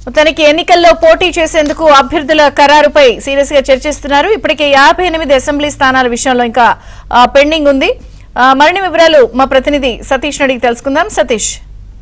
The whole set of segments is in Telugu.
మొత్తానికి ఎన్నికల్లో పోటీ చేసేందుకు అభ్యర్థుల ఖరారుపై సీరియస్ గా చర్చిస్తున్నారు ఇప్పటికే యాభై ఎనిమిది అసెంబ్లీ స్థానాల విషయంలో ఇంకా ఆ, పెండింగ్ ఉంది ఆ, మరిన్ని వివరాలు మా ప్రతినిధి సతీష్ అడిగి తెలుసుకుందాం Satish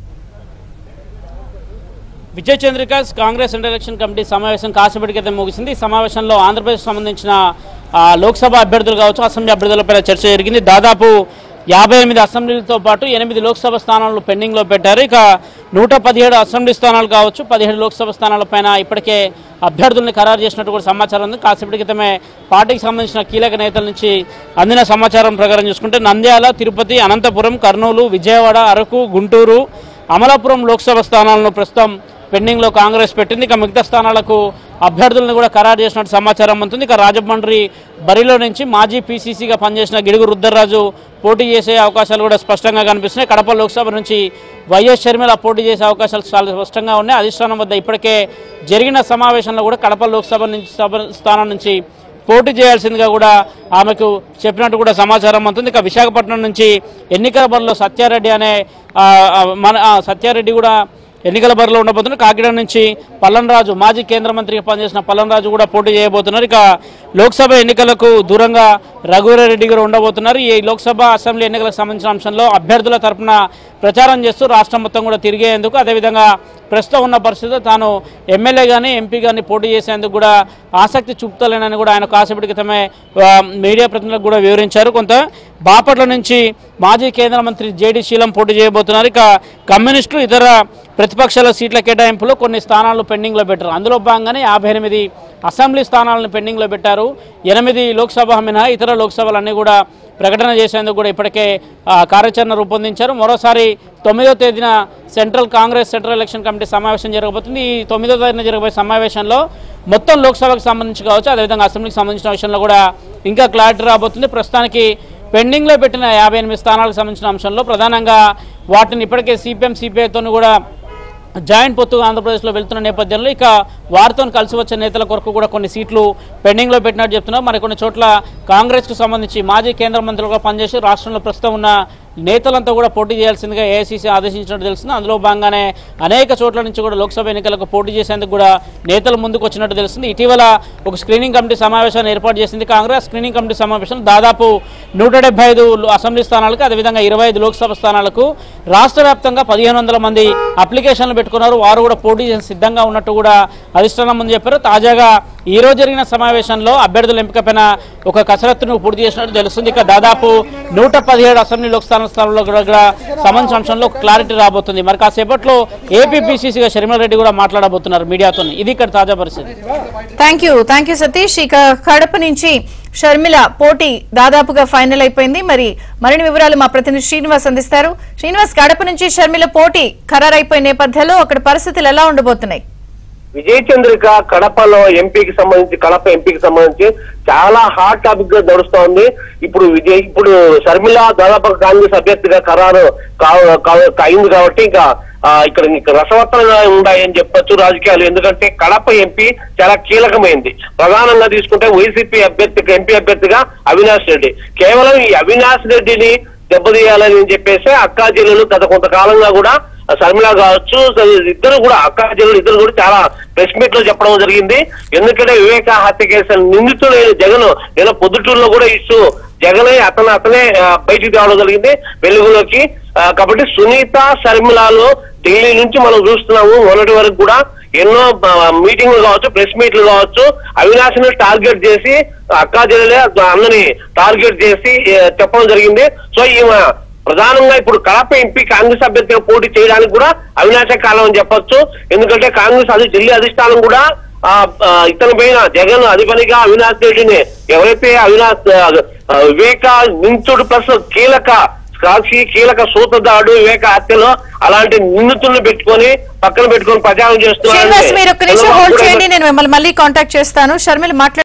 Vijay Chandrika Congress inter election committee సమావేశం కాసేపటి క్రితం ముగిసింది ఈ సమావేశంలో ఆంధ్రప్రదేశ్ సంబంధించిన ఆ, లోక్సభ అభ్యర్థులు కావచ్చు అసెంబ్లీ అభ్యర్థులపై చర్చ జరిగింది దాదాపు యాభై ఎనిమిది అసెంబ్లీలతో పాటు ఎనిమిది లోక్సభ స్థానాలను పెండింగ్లో పెట్టారు ఇక నూట పదిహేడు అసెంబ్లీ స్థానాలు కావచ్చు పదిహేడు లోక్సభ స్థానాలపైన ఇప్పటికే అభ్యర్థుల్ని ఖరారు చేసినట్టు కూడా సమాచారం ఉంది కాసేపటి క్రితమే పార్టీకి సంబంధించిన కీలక నేతల నుంచి అందిన సమాచారం ప్రకారం చూసుకుంటే నంద్యాల తిరుపతి అనంతపురం కర్నూలు విజయవాడ అరకు గుంటూరు అమలాపురం లోక్సభ స్థానాలను ప్రస్తుతం పెండింగ్లో కాంగ్రెస్ పెట్టింది ఇక మిగతా స్థానాలకు అభ్యర్థులను కూడా ఖరారు చేసినట్టు సమాచారం ఉంటుంది ఇక రాజమండ్రి బరిలో నుంచి మాజీ పీసీసీగా పనిచేసిన గిడుగు రుద్దర్రాజు పోటీ చేసే అవకాశాలు కూడా స్పష్టంగా కనిపిస్తున్నాయి కడప లోక్సభ నుంచి వైఎస్ షర్మిల పోటీ చేసే అవకాశాలు చాలా స్పష్టంగా ఉన్నాయి అధిష్టానం వద్ద ఇప్పటికే జరిగిన సమావేశంలో కూడా కడప లోక్సభ నుంచి సభ స్థానం నుంచి పోటీ చేయాల్సిందిగా కూడా ఆమెకు చెప్పినట్టు కూడా సమాచారం అందుతుంది ఇక విశాఖపట్నం నుంచి ఎన్నికల బరిలో సత్యారెడ్డి అనే ఆ, ఆ, మన ఆ, సత్యారెడ్డి కూడా ఎన్నికల బరిలో ఉండబోతున్నారు కాకినాడ నుంచి పల్లనరాజు మాజీ కేంద్ర మంత్రిగా పనిచేసిన పల్లనరాజు కూడా పోటీ చేయబోతున్నారు ఇక లోక్సభ ఎన్నికలకు దూరంగా రఘువీరారెడ్డి గారు ఉండబోతున్నారు ఈ లోక్సభ అసెంబ్లీ ఎన్నికలకు సంబంధించిన అంశంలో అభ్యర్థుల తరపున ప్రచారం చేస్తూ రాష్ట్రం మొత్తం కూడా తిరిగేందుకు అదేవిధంగా ప్రస్తుతం ఉన్న పరిస్థితిలో తాను ఎమ్మెల్యే కానీ ఎంపీ కానీ పోటీ చేసేందుకు కూడా ఆసక్తి చూపుతలేనని కూడా ఆయన కాసేపటి క్రితమే ఆ, మీడియా ప్రతినిధులకు కూడా వివరించారు కొంత బాపట్ల నుంచి మాజీ కేంద్ర మంత్రి జేడీ శీలం పోటీ చేయబోతున్నారు ఇక కమ్యూనిస్టులు ఇతర ప్రతిపక్షాల సీట్ల కేటాయింపులో కొన్ని స్థానాలు పెండింగ్లో పెట్టారు అందులో భాగంగానే యాభై ఎనిమిది అసెంబ్లీ స్థానాలను పెండింగ్లో పెట్టారు ఎనిమిది లోక్సభ మినహా ఇతర లోక్సభలన్నీ కూడా ప్రకటన చేసేందుకు కూడా ఇప్పటికే ఆ, కార్యాచరణ రూపొందించారు మరోసారి తొమ్మిదో తేదీన central Congress central election committee సమావేశం జరగబోతుంది ఈ తొమ్మిదో తేదీన జరగబోయే సమావేశంలో మొత్తం లోక్సభకు సంబంధించి కావచ్చు అదేవిధంగా అసెంబ్లీకి సంబంధించిన విషయంలో కూడా ఇంకా క్లారిటీ రాబోతుంది ప్రస్తుతానికి పెండింగ్లో పెట్టిన యాభై ఎనిమిది స్థానాలకు సంబంధించిన అంశంలో ప్రధానంగా వాటిని ఇప్పటికే సిపిఎం సిపిఐతో కూడా జాయింట్ పొత్తుగా ఆంధ్రప్రదేశ్లో వెళ్తున్న నేపథ్యంలో ఇక వారితో కలిసి వచ్చే నేతల కొరకు కూడా కొన్ని సీట్లు పెండింగ్లో పెట్టినట్టు చెప్తున్నారు మరి కొన్ని చోట్ల కాంగ్రెస్కు సంబంధించి మాజీ కేంద్ర మంత్రులుగా పనిచేసి రాష్ట్రంలో ప్రస్తుతం ఉన్న నేతలంతా కూడా పోటీ చేయాల్సిందిగా ఏఐసీసీ ఆదేశించినట్టు తెలుస్తుంది అందులో భాగంగానే అనేక చోట్ల నుంచి కూడా లోక్సభ ఎన్నికలకు పోటీ చేసేందుకు కూడా నేతలు ముందుకు వచ్చినట్టు తెలుస్తుంది ఇటీవల ఒక స్క్రీనింగ్ కమిటీ సమావేశాన్ని ఏర్పాటు చేసింది కాంగ్రెస్ స్క్రీనింగ్ కమిటీ సమావేశం దాదాపు నూట డెబ్బై ఐదు అసెంబ్లీ స్థానాలకు అదేవిధంగా ఇరవై ఐదు లోక్సభ స్థానాలకు రాష్ట్ర వ్యాప్తంగా పదిహేను వందల మంది అప్లికేషన్లు పెట్టుకున్నారు వారు కూడా పోటీ చేసి సిద్ధంగా ఉన్నట్టు కూడా అధిష్టానం ముందు చెప్పారు తాజాగా ఈ రోజు జరిగిన సమావేశంలో అభ్యర్థుల ఎంపికపైన ఒక కసరత్తును పూర్తి చేసినట్టు తెలుస్తుంది ఇక దాదాపు నూట పదిహేడు అసెంబ్లీ లోక్సభ స్థానంలో కూడా కూడా సంబంధించిన అంశంలో క్లారిటీ రాబోతుంది మరి కాసేపట్లో ఏపీపీసీసీగా షర్మిల రెడ్డి కూడా మాట్లాడబోతున్నారు మీడియాతో ఇది ఇక్కడ తాజా పరిస్థితి thank you thank you Satish ఇక కడప నుంచి షర్మిల పోటీ దాదాపుగా ఫైనల్ అయిపోయింది మరి మరిన్ని వివరాలు మా ప్రతినిధి శ్రీనివాస్ అందిస్తారు శ్రీనివాస్ కడప నుంచి షర్మిల పోటీ ఖరారైపోయిన నేపథ్యంలో అక్కడ పరిస్థితులు ఎలా ఉండబోతున్నాయి విజయ్ చంద్రిక కడపలో ఎంపీకి సంబంధించి కడప ఎంపీకి సంబంధించి చాలా హాట్ టాపిక్ గా నడుస్తోంది ఇప్పుడు విజయ్ ఇప్పుడు షర్మిల దాదాపు కాంగ్రెస్ అభ్యర్థిగా ఖరారు కా- కా- అయింది కాబట్టి ఇంకా ఆ, ఇక్కడ ఇంకా రసవత్తరంగా ఉన్నాయని చెప్పొచ్చు రాజకీయాలు ఎందుకంటే కడప ఎంపీ చాలా కీలకమైంది ప్రధానంగా తీసుకుంటే వైసీపీ అభ్యర్థి ఎంపీ అభ్యర్థిగా అవినాష్ రెడ్డి కేవలం ఈ అవినాష్ రెడ్డిని దెబ్బతీయాలని చెప్పేసి అక్కా జిల్లాలు గత కొంతకాలంగా కూడా శర్మిల కావచ్చు ఇద్దరు కూడా అక్కా జిల్లాలు ఇద్దరు కూడా చాలా ప్రెస్ మీట్ లో చెప్పడం జరిగింది ఎందుకంటే వివేక హత్య కేసు నిందితుడు జగన్ నేను పొద్దుటూరులో కూడా ఇస్తూ జగనే అతను అతనే ఆ, బయటికి తేవడం జరిగింది వెలుగులోకి ఆ, కాబట్టి సునీత శర్మిలాలు ఢిల్లీ నుంచి మనం చూస్తున్నాము మొన్నటి వరకు కూడా ఎన్నో ఆ, మీటింగ్లు కావచ్చు ప్రెస్ మీట్లు కావచ్చు అవినాశిని టార్గెట్ చేసి అక్కా జిల్లాలే అందరిని టార్గెట్ చేసి ఆ, చెప్పడం జరిగింది సో ఈమె ప్రధానంగా ఇప్పుడు కడప ఎంపీ కాంగ్రెస్ అభ్యర్థిగా పోటీ చేయడానికి కూడా అవినాశ కాలం అని చెప్పొచ్చు ఎందుకంటే కాంగ్రెస్ అది ఢిల్లీ అధిష్టానం కూడా ఆ ఆ, ఇతని పైన జగన్ అధిపతిగా అవినాష్ రెడ్డిని ఎవరైతే అవినాష్ ఆ, ఆ, వివేక నించుడు ప్లస్ కీలక సాక్షి కీలక సూత్రధారుడు వివేక హత్యలో అలాంటి నిందితుల్ని పెట్టుకొని పక్కన పెట్టుకొని ప్రచారం శ్రీనివాస్ మీరు ఒక్క నిమిషం హోల్డ్ చేయండి చేస్తున్నారు నేను మిమ్మల్ని మళ్ళీ కాంటాక్ట్ చేస్తాను షర్మిల మాట్లాడు